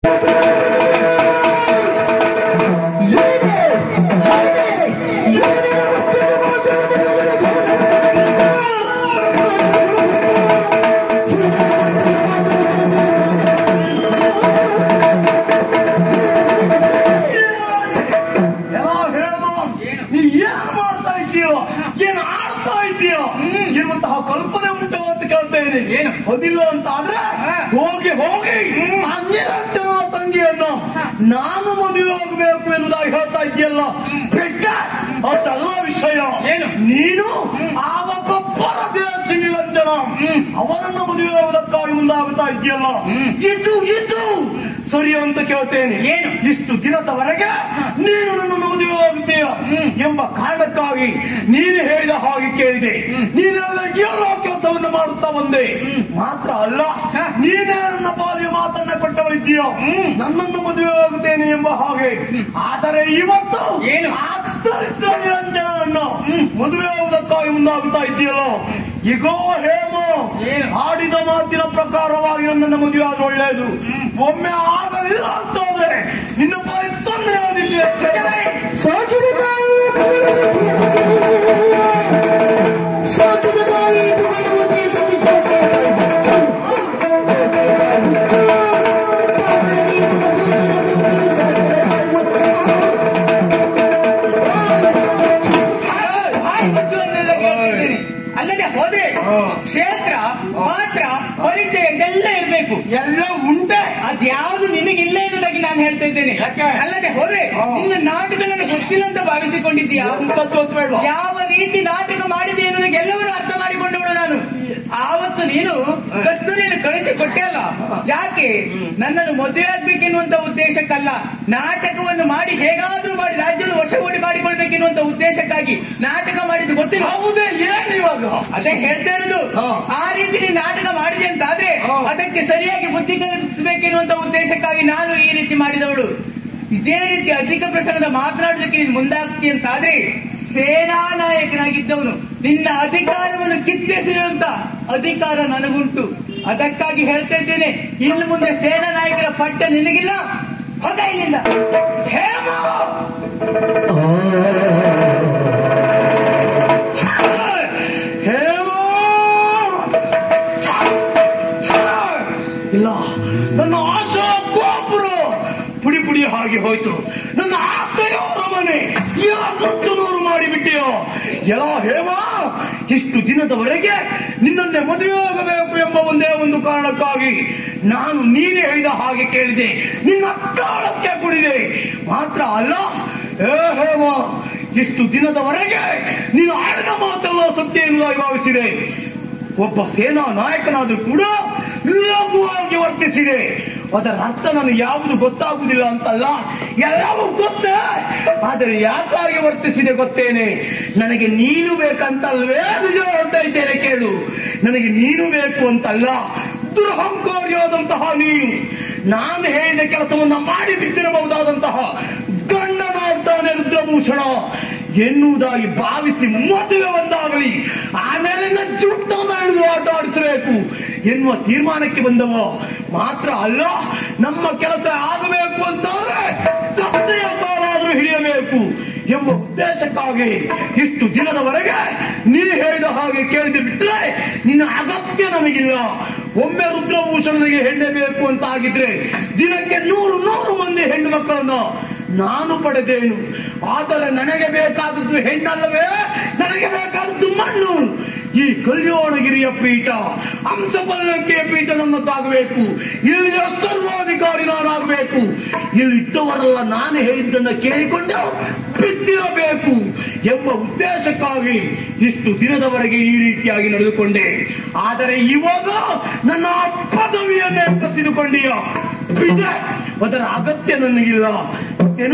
ಎಲ್ಲ ಹೇಳು ನೀನ್ ಏನ್ ಮಾಡ್ತಾ ಇದ್ದೀಯೋ ಏನ್ ಆಡ್ತಾ ಇದ್ದೀಯೋ ಇರುವಂತಹ ಕಲ್ಪನೆ ಉಂಟು ಅಂತ ಕೇಳ್ತೇನೆ ಏನು? ಅದಿಲ್ಲ ಅಂತ ಆದ್ರೆ ಹಾ. ಹೋಗಿ ಹೋಗಿ ಆ ನಿರಂಜನ ತಂಗಿಯನ್ನು ನಾನು ಮದುವೆ ಆಗಬೇಕು ಎನ್ನುವುದಾಗಿ ಹೇಳ್ತಾ ಇದೆಯಲ್ಲ ಬಿಟ್ಟ ಅದೆಲ್ಲ ವಿಷಯ ಏನು? ನೀನು ಆ ಒಬ್ಬ ಪರದೇಶ ನಿರಂಜನ ಅವರನ್ನ ಮದುವೆ ಆಗುವುದಕ್ಕಾಗಿ ಮುಂದಾಗುತ್ತಾ ಇದೆಯಲ್ಲ ಇದು ಇದು ಸರಿ ಅಂತ ಕೇಳ್ತೇನೆ ಏನು? ಇಷ್ಟು ದಿನದವರೆಗೆ ನೀನು ನನ್ನನ್ನು ಮದುವೆ ಆಗುತ್ತೀಯ ಎಂಬ ಕಾರಣಕ್ಕಾಗಿ ನೀನು ಹೇಳಿದ ಹಾಗೆ ಕೇಳಿದೆ ನೀನು ಹೇಳಿದ ಎಲ್ಲ ಕೆಲಸವನ್ನು ಮಾಡುತ್ತಾ ಬಂದೆ ಮಾತ್ರ ಅಲ್ಲ ಹ. ನೀನೇ ನನ್ನ ಪಾಲಿಗೆ ಮಾತನ್ನ ಕೊಟ್ಟವಳಿದ್ದೀಯ ನನ್ನನ್ನು ಮದುವೆ ಆಗುತ್ತೇನೆ ಎಂಬ ಹಾಗೆ ಆದರೆ ಇವತ್ತು ಏನು? ಆ ದರಿದ್ರ ನಿರಂಜನವನ್ನು ಮದುವೆ ಆಗುವುದಕ್ಕಾಗಿ ಮುಂದಾಗುತ್ತಾ ಇದೆಯಲ್ಲ ಈಗೋ ಹೇಮ ಏನು? ಆಡಿದ ಮಾತಿನ ಪ್ರಕಾರವಾಗಿ ನನ್ನನ್ನು ಮದುವೆ ಆದ್ರೆ ಒಳ್ಳೆಯದು ಒಮ್ಮೆ ಆಗಲಿಲ್ಲ ಅಂತ ಹೋದ್ರೆ ನಿನ್ನ ಪಾಲಿ ತೊಂದರೆ ಆದಿದ್ದೆ ಸಾಕಿದ ನಾಯಿ ಸಾಕಿದ ನಾಯಿ ಬುಗುಳುವುದೇ ತಗಿ ಜೋಕೆ ಹಾಯ್ ಮುಚ್ಚುವನ್ನೆಲ್ಲ ಕೇಳ್ತಿದ್ದೀನಿ. ಅಲ್ಲದೆ ಹೋದ್ರೆ ಹಾ. ಕ್ಷೇತ್ರ ಪಾತ್ರ ಪರಿಚಯ ಇದೆಲ್ಲ ಇರ್ಬೇಕು ಎಲ್ಲ ಉಂಟೆ ಅದ್ಯಾವುದು ನಿನಗಿಲ್ಲ ಎನ್ನುವುದಾಗಿ ನಾನು ಹೇಳ್ತಾ ಇದ್ದೇನೆ ಯಾಕೆ? ಅಲ್ಲದೆ ಹೋದ್ರೆ ಹಾ. ನಿನ್ನ ನಾಟಕ ನನಗೆ ಗೊತ್ತಿಲ್ಲ ಅಂತ ಭಾವಿಸಿಕೊಂಡಿದ್ದೀಯಾ ಎಂತದ್ದು ಅಂತ ಬೇಡ್ವಾ? ಯಾವ ರೀತಿ ನಾಟಕ ಮಾಡಿದೆ ಎನ್ನುವುದಕ್ಕೆ ಎಲ್ಲವನ್ನೂ ಅರ್ಥ ಮಾಡಿಕೊಂಡವಳು ನಾನು ಆವತ್ತು ನೀನು ಕಸ್ತೂರಿಯನ್ನು ಕಳಿಸಿಕೊಟ್ಟೆ ಅಲ್ಲ ಯಾಕೆ ನನ್ನನ್ನು ಮದುವೆ ಆಗ್ಬೇಕೆನ್ನುವಂತ ಉದ್ದೇಶಕ್ಕಲ್ಲ ನಾಟಕವನ್ನು ಮಾಡಿ ಹೇಗಾದ್ರೂ ಮಾಡಿ ರಾಜ್ಯವನ್ನು ವಶಗೂಡಿ ಮಾಡಿಕೊಳ್ಬೇಕೆನ್ನುವಂತ ಉದ್ದೇಶಕ್ಕಾಗಿ ನಾಟಕ ಮಾಡಿದ್ದು ಗೊತ್ತಿಲ್ಲ ಹೌದೇ ಏನ್ ಇವಾಗ ಅದೇ ಹೇಳ್ತಾ ಇರೋದು ಹಾ. ಆ ರೀತಿ ನೀನು ನಾಟಕ ಮಾಡಿದೆ ಅಂತ ಆದ್ರೆ ಹಾ. ಅದಕ್ಕೆ ಸರಿಯಾಗಿ ಬುದ್ಧಿ ಕಲಿಸಬೇಕೆನ್ನುವಂತ ಉದ್ದೇಶಕ್ಕಾಗಿ ನಾನು ಈ ರೀತಿ ಮಾಡಿದವಳು ಇದೇ ರೀತಿ ಅಧಿಕ ಪ್ರಸಂಗದ ಮಾತನಾಡೋದಕ್ಕೆ ನೀನು ಮುಂದಾಗ್ತಿ ಅಂತ ಆದ್ರೆ ಸೇನಾ ನಾಯಕನಾಗಿದ್ದವನು ನಿನ್ನ ಅಧಿಕಾರವನ್ನು ಕಿತ್ತೆಸೆಯುವಂತ ಅಧಿಕಾರ ನನಗುಂಟು ಅದಕ್ಕಾಗಿ ಹೇಳ್ತಾ ಇದ್ದೇನೆ ಇನ್ನು ಮುಂದೆ ಸೇನಾ ನಾಯಕರ ಪಟ್ಟ ನಿನಗಿಲ್ಲ ಹೊಗ ಇಲ್ಲಿಂದ ಹೇಮ ಹೇಮ ಇಲ್ಲ ನನ್ನ ಆಶಾ ಗೋಪುರ ಪುಡಿ ಪುಡಿ ಹಾಗೆ ಹೋಯ್ತು ನನ್ನ ಆಸೆಯವರ ಮನೆ ಯಾವತ್ತು ನೂರು ಮಾಡಿಬಿಟ್ಟಿಯೋ ಎಲ್ಲ ಹೇಮ ಇಷ್ಟು ದಿನದವರೆಗೆ ನಿನ್ನನ್ನೇ ಮದುವೆ ಆಗಬೇಕು ಎಂಬ ಒಂದೇ ಒಂದು ಕಾರಣಕ್ಕಾಗಿ ನಾನು ನೀನೇ ಹೇಳಿದ ಹಾಗೆ ಕೇಳಿದೆ ನಿನ್ನ ಕಾಲಕ್ಕೆ ಕುಡಿದೆ ಮಾತ್ರ ಅಲ್ಲ ಏ ಹೇಮ ಇಷ್ಟು ದಿನದವರೆಗೆ ನೀನು ಆಡಿದ ಮಾತೆಲ್ಲ ಸತ್ಯ ಎನ್ನುವುದಾಗಿ ಭಾವಿಸಿದೆ ಒಬ್ಬ ಸೇನಾ ನಾಯಕನಾದ್ರೂ ಕೂಡ ಲಘುವಾಗಿ ವರ್ತಿಸಿದೆ ಅದರ ಅರ್ಥ ನನಗೆ ಯಾವುದು ಗೊತ್ತಾಗುವುದಿಲ್ಲ ಅಂತಲ್ಲ ಎಲ್ಲವೂ ಗೊತ್ತೇ ಆದರೆ ಯಾಕಾಗಿ ವರ್ತಿಸಿದೆ ಗೊತ್ತೇನೆ ನನಗೆ ನೀನು ಬೇಕಂತಲ್ವೇ ನಿಜ ಹೇಳ್ತಾ ಇದ್ದೇನೆ ಕೇಳು ನನಗೆ ನೀನು ಬೇಕು ಅಂತಲ್ಲ ದುರಹಂಕಾರಿಯಾದಂತಹ ನೀನು ನಾನು ಹೇಳಿದ ಕೆಲಸವನ್ನ ಮಾಡಿ ಬಿಟ್ಟಿರಬಹುದಾದಂತಹ ಗಂಡನಾಗ್ತಾನೆ ರುದ್ರಭೂಷಣ ಎನ್ನುವುದಾಗಿ ಭಾವಿಸಿ ಮದುವೆ ಒಂದಾಗಲಿ ಆಮೇಲೆ ನನ್ನ ಜುಟ್ಟನ್ನು ಹಿಡಿದು ಆಟ ಆಡಿಸಬೇಕು ಎನ್ನುವ ತೀರ್ಮಾನಕ್ಕೆ ಬಂದವ ಮಾತ್ರ ಅಲ್ಲ ನಮ್ಮ ಕೆಲಸ ಆಗಬೇಕು ಅಂತಂದ್ರೆ ಕತ್ತೆಯ ಕಾಲಾದ್ರೂ ಹಿಡಿಯಬೇಕು ಎಂಬ ಉದ್ದೇಶಕ್ಕಾಗಿ ಇಷ್ಟು ದಿನದವರೆಗೆ ನೀ ಹೇಳಿದ ಹಾಗೆ ಕೇಳಿದ ಬಿಟ್ರೆ ನಿನ್ನ ಅಗತ್ಯ ನಮಗಿಲ್ಲ ಒಮ್ಮೆ ರುದ್ರಭೂಷಣನಿಗೆ ಹೆಣ್ಣೆ ಬೇಕು ಅಂತ ಆಗಿದ್ರೆ ದಿನಕ್ಕೆ ನೂರು ನೂರು ಮಂದಿ ಹೆಣ್ಣು ಮಕ್ಕಳನ್ನು ನಾನು ಪಡೆದೇನು ಆದರೆ ನನಗೆ ಬೇಕಾದದ್ದು ಹೆಣ್ಣಲ್ಲವೇ ನನಗೆ ಬೇಕಾದದ್ದು ಮಣ್ಣು ಈ ಕಲ್ಯಾಣಗಿರಿಯ ಪೀಠ ಹಂಸಪಲ್ಲಕ್ಕಿಯ ಪೀಠ ನನ್ನದಾಗಬೇಕು ಇಲ್ಲಿಯ ಸರ್ವಾಧಿಕಾರಿ ನಾನಾಗಬೇಕು ಇಲ್ಲಿ ಇದ್ದವರೆಲ್ಲ ನಾನು ಹೇಳಿದ್ದನ್ನ ಕೇಳಿಕೊಂಡು ಬಿದ್ದಿರಬೇಕು ಎಂಬ ಉದ್ದೇಶಕ್ಕಾಗಿ ಇಷ್ಟು ದಿನದವರೆಗೆ ಈ ರೀತಿಯಾಗಿ ನಡೆದುಕೊಂಡೆ ಆದರೆ ಇವಾಗ ನನ್ನ ಪದವಿಯನ್ನೇ ಕಸಿದುಕೊಂಡೀಯ ಬಿಡೆ ಅದರ ಅಗತ್ಯ ನನಗಿಲ್ಲ ಏನು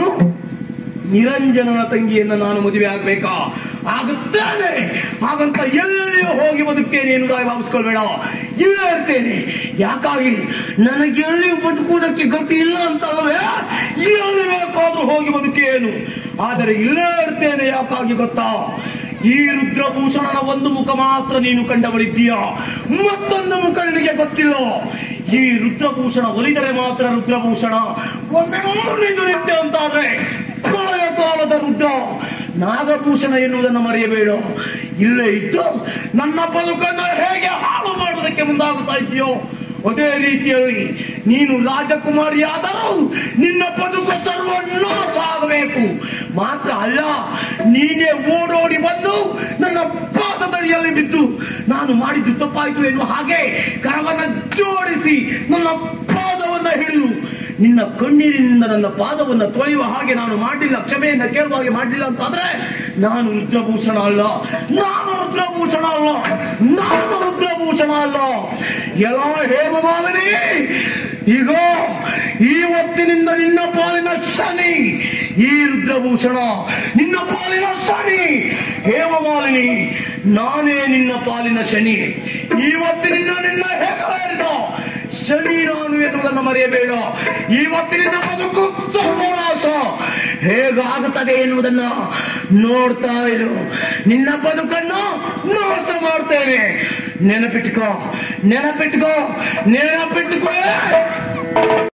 ನಿರಂಜನನ ತಂಗಿಯನ್ನ ನಾನು ಮದುವೆ ಆಗ್ಬೇಕಾ ಆಗುತ್ತಾನೆ ಹಾಗಂತ ಎಲ್ಲಿಯೂ ಹೋಗಿ ಬದುಕ್ತೇನೆ ಎನ್ನುವುದಾಗಿ ಭಾವಿಸ್ಕೊಳ್ಬೇಡ ಇಲ್ಲೇ ಇರ್ತೇನೆ ಯಾಕಾಗಿ ನನಗೆ ಎಲ್ಲಿಯೂ ಬದುಕುವುದಕ್ಕೆ ಗತಿ ಇಲ್ಲ ಅಂತಲ್ವೇ ಎಲ್ಲಿ ಬೇಕಾದ್ರೂ ಹೋಗಿ ಬದುಕೇನು ಆದರೆ ಇಲ್ಲೇ ಇರ್ತೇನೆ ಯಾಕಾಗಿ ಗೊತ್ತಾ ಈ ರುದ್ರಭೂಷಣನ ಒಂದು ಮುಖ ಮಾತ್ರ ನೀನು ಕಂಡವಳಿದ್ದೀಯ ಮತ್ತೊಂದು ಮುಖ ನಿನಗೆ ಗೊತ್ತಿಲ್ಲ ಈ ರುದ್ರಭೂಷಣ ಒಲಿದರೆ ಮಾತ್ರ ರುದ್ರಭೂಷಣ ಒಮ್ಮೆ ನಿಂದು ನಿತ್ಯ ಅಂತಾದ್ರೆ ಪ್ರಳಯ ಕಾಲದ ರುದ್ರ ನಾಗಭೂಷಣ ಎನ್ನುವುದನ್ನು ಮರೆಯಬೇಡ ಇಲ್ಲೇ ಇದ್ದು ನನ್ನ ಬದುಕನ್ನು ಹೇಗೆ ಹಾಳು ಮಾಡುವುದಕ್ಕೆ ಮುಂದಾಗುತ್ತಾ ಇದೆಯೋ ಅದೇ ರೀತಿಯಲ್ಲಿ ನೀನು ರಾಜಕುಮಾರಿಯಾದರೂ ನಿನ್ನ ಬದುಕು ಸರ್ವನಾಶ ಆಗಬೇಕು ಮಾತ್ರ ಅಲ್ಲ ನೀನೇ ಓಡೋಡಿ ಬಂದು ನನ್ನ ಪಾದದಡಿಯಲ್ಲಿ ಬಿದ್ದು ನಾನು ಮಾಡಿದ್ದು ತಪ್ಪಾಯಿತು ಎನ್ನುವ ಹಾಗೆ ಕರವನ್ನ ಜೋಡಿಸಿ ನನ್ನ ಪಾದವನ್ನ ಹಿಡಿದು ನಿನ್ನ ಕಣ್ಣೀರಿನಿಂದ ನನ್ನ ಪಾದವನ್ನ ತೊಳೆಯುವ ಹಾಗೆ ನಾನು ಮಾಡಲಿಲ್ಲ ಕ್ಷಮೆಯನ್ನ ಕೇಳುವ ಹಾಗೆ ಮಾಡಲಿಲ್ಲ ಅಂತಾದ್ರೆ ನಾನು ರುದ್ರಭೂಷಣ ಅಲ್ಲ ನಾನು ರುದ್ರಭೂಷಣ ಅಲ್ಲ ನಾನು ರುದ್ರಭೂಷಣ ಅಲ್ಲ ಎಲ್ಲ ಹೇಮಮಾಲಿನಿ ಈಗ ಇವತ್ತಿನಿಂದ ನಿನ್ನ ಪಾಲಿನ ಶನಿ ಈ ರುದ್ರಭೂಷಣ ನಿನ್ನ ಪಾಲಿನ ಶನಿ ಹೇಮಮಾಲಿನಿ ನಾನೇ ನಿನ್ನ ಪಾಲಿನ ಶನಿ ಇವತ್ತಿನಿಂದ ನಿನ್ನ ಹೆಗಲೇರಿದ ಶನಿ ನಾನು ಎನ್ನುವುದನ್ನು ಮರೆಯಬೇಡ ಇವತ್ತಿನಿಂದ ಬದುಕು ಸರ್ವನಾಶ ಹೇಗಾಗುತ್ತದೆ ಎನ್ನುವುದನ್ನ ನೋಡ್ತಾ ಇರು ನಿನ್ನ ಬದುಕನ್ನು ನಾಶ ಮಾಡ್ತೇನೆ ನೆನಪಿಟ್ಕೋ ನೆನಪಿಟ್ಕೋ ನೆನಪಿಟ್ಕೋ